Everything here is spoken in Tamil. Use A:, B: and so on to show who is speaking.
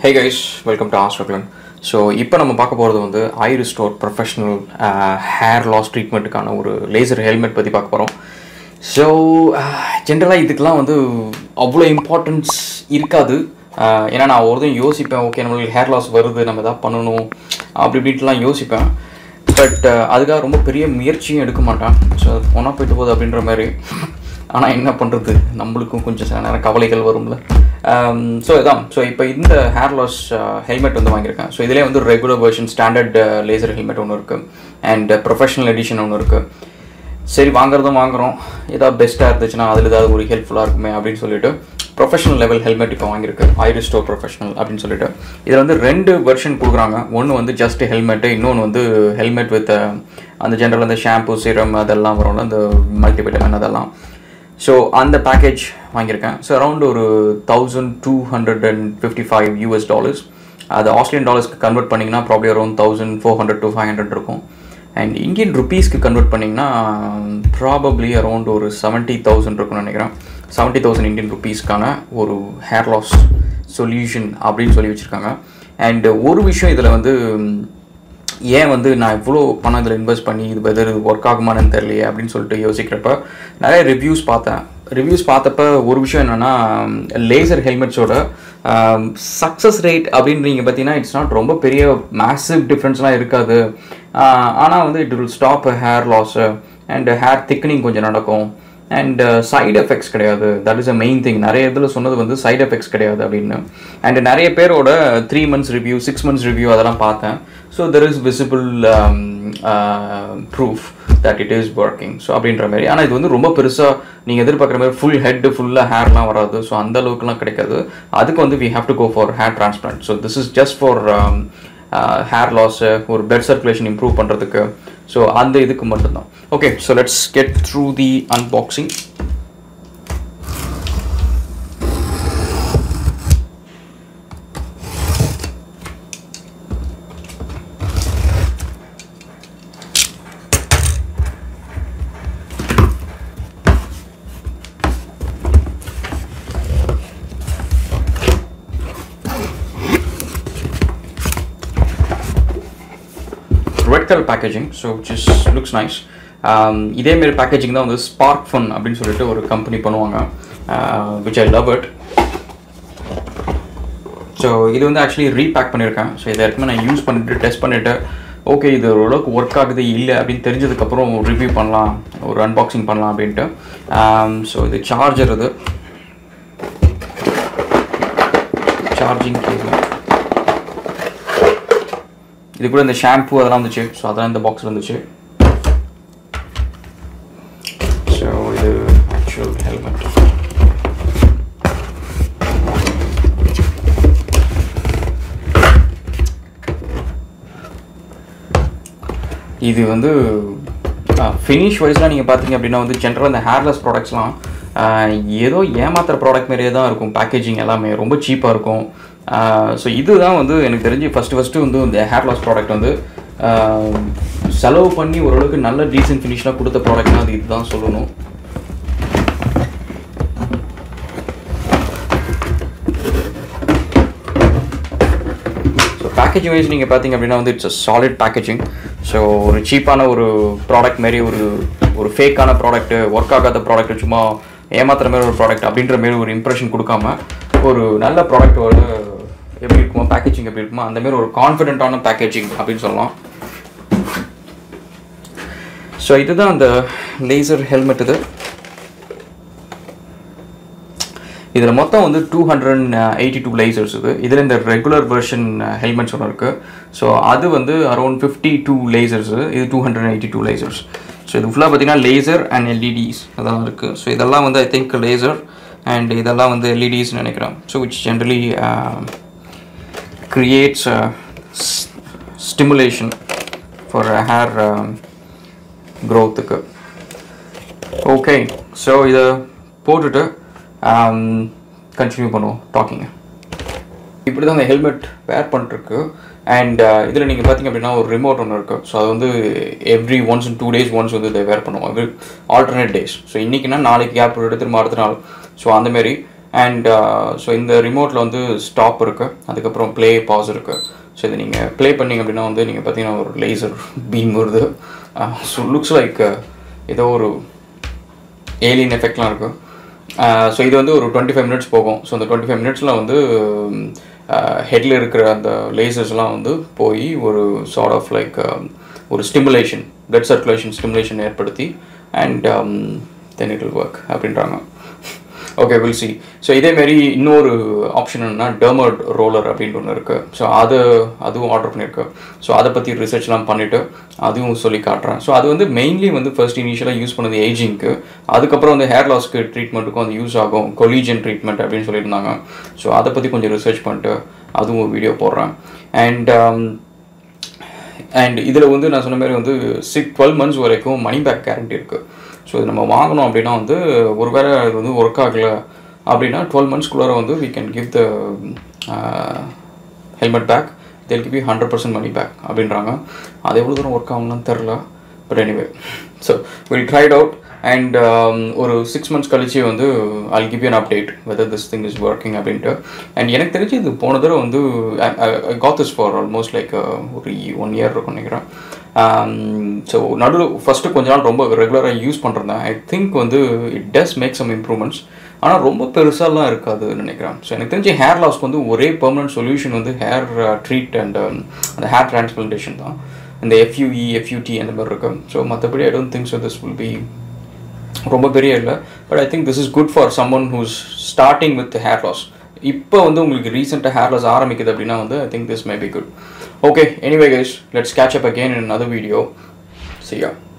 A: ஹே கைஸ் வெல்கம் டு ஆஸ்ட்ரக்லன் ஸோ இப்போ நம்ம பார்க்க போகிறது வந்து iRestore professional hair loss ட்ரீட்மெண்ட்டுக்கான ஒரு லேசர் ஹெல்மெட் பற்றி பார்க்க போகிறோம் ஸோ ஜென்ரலாக இதுக்கெலாம் வந்து அவ்வளோ இம்பார்ட்டன்ஸ் இருக்காது ஆஹ் ஏன்னா நான் ஒருத்தன் யோசிப்பேன் ஓகே நம்மளுக்கு ஹேர் லாஸ் வருது நம்ம எதாவது பண்ணணும் அப்படி இப்படின்ட்டுலாம் யோசிப்பேன் பட் அதுக்காக ரொம்ப பெரிய முயற்சியும் எடுக்க மாட்டேன் ஸோ ஒன்றா போயிட்டு போகுது அப்படின்ற மாதிரி ஆனால் என்ன பண்ணுறது நம்மளுக்கும் கொஞ்சம் சில நேரம் கவலைகள் வரும்ல ஸோ இதான் ஸோ இப்போ இந்த ஹேர் லாஸ் ஹெல்மெட் வந்து வாங்கியிருக்கேன் ஸோ இதிலே வந்து regular version standard laser helmet ஒன்று இருக்குது அண்ட் ப்ரொஃபஷனல் எடிஷன் ஒன்று இருக்குது சரி வாங்குறதும் வாங்குறோம் ஏதாவது பெஸ்ட்டாக இருந்துச்சுன்னா அதில் ஏதாவது ஒரு ஹெல்ப்ஃபுல்லாக இருக்குமே அப்படின்னு சொல்லிட்டு ப்ரொஃபஷனல் லெவல் ஹெல்மெட் இப்போ வாங்கியிருக்கு ஐரிஸ்டோ ப்ரொஃபஷனல் அப்படின்னு சொல்லிட்டு இதில் வந்து ரெண்டு வெர்ஷன் கொடுக்குறாங்க ஒன்று வந்து ஜஸ்ட் ஹெல்மெட்டு இன்னொன்று வந்து ஹெல்மெட் வித் அந்த ஜென்ரல் அந்த ஷாம்பு சீரம் அதெல்லாம் வரும்ல அந்த மல்டிவிட்டமின் அதெல்லாம் ஸோ அந்த பேக்கேஜ் வாங்கியிருக்கேன் ஸோ அரௌண்ட் ஒரு thousand two hundred and fifty five US dollars அது ஆஸ்திரேலியன் டாலர்ஸ்க்கு கன்வெர்ட் பண்ணிங்கன்னா probably around thousand four hundred to five hundred இருக்கும் அண்ட் இந்தியன் ருபீஸ்க்கு கன்வெர்ட் பண்ணிங்கன்னா ப்ராபப்ளி அரௌண்ட் ஒரு செவன்ட்டி தௌசண்ட் இருக்கும்னு நினைக்கிறேன் செவன்ட்டி தௌசண்ட் இந்தியன் ருபீஸ்க்கான ஒரு ஹேர் லாஸ் சொல்யூஷன் அப்படின்னு சொல்லி வச்சுருக்காங்க அண்ட் ஒரு விஷயம் இதில் வந்து ஏன் வந்து நான் இவ்வளோ பணம் இதில் இன்வெஸ்ட் பண்ணி இது வெதர் இது ஒர்க் ஆகுமான்னு தெரியலையே அப்படின்னு சொல்லிட்டு யோசிக்கிறப்ப நிறைய ரிவ்யூஸ் பார்த்தேன் ரிவ்யூஸ் பார்த்தப்ப ஒரு விஷயம் என்னென்னா லேசர் ஹெல்மெட்ஸோட சக்ஸஸ் ரேட் அப்படின்னு நீங்கள் பார்த்தீங்கன்னா இட்ஸ் நாட் ரொம்ப பெரிய மேசிவ் டிஃப்ரென்ஸ்லாம் இருக்காது ஆனால் வந்து it will stop hair loss and hair திக்னிங் கொஞ்சம் நடக்கும் அண்ட் சைடு எஃபெக்ட்ஸ் கிடையாது that is a main thing நிறைய இதில் சொன்னது வந்து சைடு எஃபெக்ட்ஸ் கிடையாது அப்படின்னு அண்ட் நிறைய பேரோட three months review six months review அதெல்லாம் பார்த்தேன் so there is visible proof that it is working so அப்படின்ற மாதிரி ஆனால் இது வந்து ரொம்ப பெருசாக நீங்கள் எதிர்பார்க்குற மாதிரி ஃபுல் ஹெட் ஃபுல்லாக ஹேர்லாம் வராது ஸோ அந்த அளவுக்குலாம் கிடைக்காது அதுக்கு வந்து we have to go for hair transplant so this is just for hair loss ஒரு பிளட் சர்க்குலேஷன் இம்ப்ரூவ் பண்ணுறதுக்கு ஸோ அந்த இதுக்கு மட்டும்தான் okay so let's get through the unboxing red colour packaging so just looks nice இதேமாரி பேக்கேஜிங் தான் வந்து ஸ்பார்க் ஃபன் அப்படின்னு சொல்லிட்டு ஒரு கம்பெனி பண்ணுவாங்க which I love it so இது வந்து ஆக்சுவலி ரீபேக் பண்ணியிருக்கேன் ஸோ இதை இருக்குமே நான் யூஸ் பண்ணிட்டு டெஸ்ட் பண்ணிவிட்டு ஓகே இது ஓரளவுக்கு ஒர்க் ஆகுது இல்லை அப்படின்னு தெரிஞ்சதுக்கப்புறம் ரிவ்யூ பண்ணலாம் ஒரு அன்பாக்சிங் பண்ணலாம் அப்படின்ட்டு ஸோ இது சார்ஜர் இது சார்ஜிங் கேபிள் இது கூட இந்த ஷாம்பு அதெல்லாம் வந்துச்சு ஸோ அதெல்லாம் இந்த பாக்ஸில் இருந்துச்சு ஸோ இது ஆக்சுவல் ஹெல்மெட் இது வந்து ஃபினிஷ் வைஸ்லாம் நீங்கள் பார்த்தீங்க அப்படின்னா வந்து ஜென்ரலாக இந்த ஹேர்லெஸ் ப்ராடக்ட்ஸ்லாம் ஏதோ ஏமாத்துற ப்ராடக்ட் மாதிரியே தான் இருக்கும் பேக்கேஜிங் எல்லாமே ரொம்ப சீப்பாக இருக்கும் ஸோ இதுதான் வந்து எனக்கு தெரிஞ்சு ஃபஸ்ட்டு ஃபஸ்ட்டு வந்து இந்த ஹேர் லாஸ் ப்ராடக்ட் வந்து செலவு பண்ணி ஓரளவுக்கு நல்ல டீசன்ட் ஃபினிஷ்லாம் கொடுத்த ப்ராடக்ட்னா அது இதுதான் சொல்லணும் ஸோ பேக்கேஜிங் வைஸ் நீங்கள் பார்த்தீங்க அப்படின்னா வந்து it's a solid packaging so ஒரு சீப்பான ஒரு ப்ராடக்ட் மாரி ஒரு ஒரு ஃபேக்கான ப்ராடக்ட்டு ஒர்க் ஆகாத ப்ராடக்ட் சும்மா ஏமாத்துற மாதிரி ஒரு ப்ராடக்ட் அப்படின்ற மாரி ஒரு இம்ப்ரெஷன் கொடுக்காம ஒரு நல்ல ப்ராடக்ட்டோட எப்படி இருக்குமோ பேக்கேஜிங் எப்படி இருக்குமோ அந்த மாதிரி ஒரு கான்ஃபிடென்ட்டான பேக்கேஜிங் அப்படின்னு சொல்லலாம் ஸோ இதுதான் அந்த லேசர் ஹெல்மெட் இது இதில் மொத்தம் வந்து two hundred eighty two lasers இது இதில் இந்த ரெகுலர் வெர்ஷன் ஹெல்மெட்ஸ் ஒன்று இருக்குது ஸோ அது வந்து அரௌண்ட் ஃபிஃப்டி டூ லேசர்ஸ் இது two hundred eighty two lasers so இது ஃபுல்லாக பார்த்தீங்கன்னா லேசர் அண்ட் எல்இடிஸ் அதெல்லாம் இருக்குது ஸோ இதெல்லாம் வந்து ஐ திங்க் லேசர் அண்ட் இதெல்லாம் வந்து எல்இடிஸ் நினைக்கிறேன் so which generally creates stimulation for hair க்ரோத்துக்கு ஓகே ஸோ இதை போட்டுட்டு கண்டினியூ பண்ணுவோம் டாக்கிங்க இப்படி தான் அந்த ஹெல்மெட் வேர் பண்ணிருக்கு அண்ட் இதில் நீங்கள் பார்த்தீங்க அப்படின்னா ஒரு ரிமோட் ஒன்று இருக்குது ஸோ அது வந்து every once two days once வந்து இதை வேர் பண்ணுவோம் எவ்ரி ஆல்டர்னேட் டேஸ் ஸோ இன்றைக்கினா நாளைக்கு கேப் எடுத்து திரும்ப அடுத்த நாள் ஸோ அந்தமாரி அண்ட் ஸோ இந்த ரிமோட்டில் வந்து ஸ்டாப் இருக்குது அதுக்கப்புறம் ப்ளே பாஸ் இருக்குது ஸோ இதை நீங்கள் ப்ளே பண்ணீங்க அப்படின்னா வந்து நீங்கள் பார்த்தீங்கன்னா ஒரு லேசர் பீம் வருது ஸோ லுக்ஸ் லைக் ஏதோ ஒரு ஏலியன் எஃபெக்ட்லாம் இருக்கும் ஸோ இது வந்து ஒரு டுவெண்ட்டி ஃபைவ் மினிட்ஸ் போகும் ஸோ அந்த டுவெண்ட்டி ஃபைவ் மினிட்ஸில் வந்து ஹெட்டில் இருக்கிற அந்த லேசர்ஸ்லாம் வந்து போய் ஒரு சார்ட் ஆஃப் லைக் ஒரு ஸ்டிமுலேஷன் பிளட் சர்க்குலேஷன் ஸ்டிமுலேஷன் ஏற்படுத்தி and then it will work அப்படின்றாங்க ஓகே வில் சி ஸோ இதேமாரி இன்னொரு ஆப்ஷன் என்னன்னா டெர்மர்ட் ரோலர் அப்படின்ட்டு ஒன்று இருக்குது ஸோ அது அதுவும் ஆர்டர் பண்ணியிருக்கேன் ஸோ அதை பற்றி ரிசர்ச்லாம் பண்ணிவிட்டு அதுவும் சொல்லி காட்டுறேன் ஸோ அது வந்து மெயின்லி வந்து ஃபர்ஸ்ட் இனிஷியலாக யூஸ் பண்ணது ஏஜிங்க்கு அதுக்கப்புறம் வந்து ஹேர் லாஸ்க்கு ட்ரீட்மெண்ட்டுக்கும் அது யூஸ் ஆகும் கொலீஜன் ட்ரீட்மெண்ட் அப்படின்னு சொல்லியிருந்தாங்க ஸோ அதை பற்றி கொஞ்சம் ரிசர்ச் பண்ணிட்டு அதுவும் ஒரு வீடியோ போடுறேன் அண்ட் அண்ட் இதில் வந்து நான் சொன்ன மாதிரி வந்து சிக்ஸ் டுவெல் மந்த்ஸ் வரைக்கும் மணி பேக் கேரண்டி இருக்குது ஸோ இது நம்ம வாங்கணும் அப்படின்னா வந்து ஒருவேளை இது வந்து ஒர்க் ஆகலை அப்படின்னா டுவெல் மந்த்ஸ்க்குள்ளார வந்து we can give the helmet back they'll give you hundred percent money back அப்படின்றாங்க அது எவ்வளோ தூரம் ஒர்க் ஆகும்லாம் தெரில but anyway so will try it out and ஒரு சிக்ஸ் மந்த்ஸ் கழிச்சு வந்து I'll give an update whether this thing is working அப்படின்ட்டு அண்ட் எனக்கு தெரிஞ்சு இது போன தடவை வந்து got this for almost like ஒரு ஒன் இயர் இருக்கும் நினைக்கிறேன் ஸோ நடுவில் ஃபஸ்ட்டு கொஞ்ச நாள் ரொம்ப ரெகுலராக யூஸ் பண்ணுறேன் ஐ திங்க் வந்து it does make some improvements ஆனால் ரொம்ப பெருசாலாம் இருக்காதுன்னு நினைக்கிறேன் ஸோ எனக்கு தெரிஞ்சு ஹேர் லாஸ்க்கு வந்து ஒரே பெர்மனன்ட் சொல்யூஷன் வந்து ஹேர் ட்ரீட் அண்ட் அந்த ஹேர் டிரான்ஸ்பிளான்டேஷன் தான் இந்த எஃப்யூஇ எஃப்யூடி அந்த மாதிரி இருக்கும் ஸோ மற்றபடி I don't think so this will be ரொம்ப பெரிய இல்லை but I think this is good for someone who's starting with hair loss இப்போ வந்து உங்களுக்கு ரீசெண்டாக ஹேர் லாஸ் ஆரம்பிக்குது அப்படின்னா வந்து I think this may be good okay anyway guys let's catch up again in other video சரியா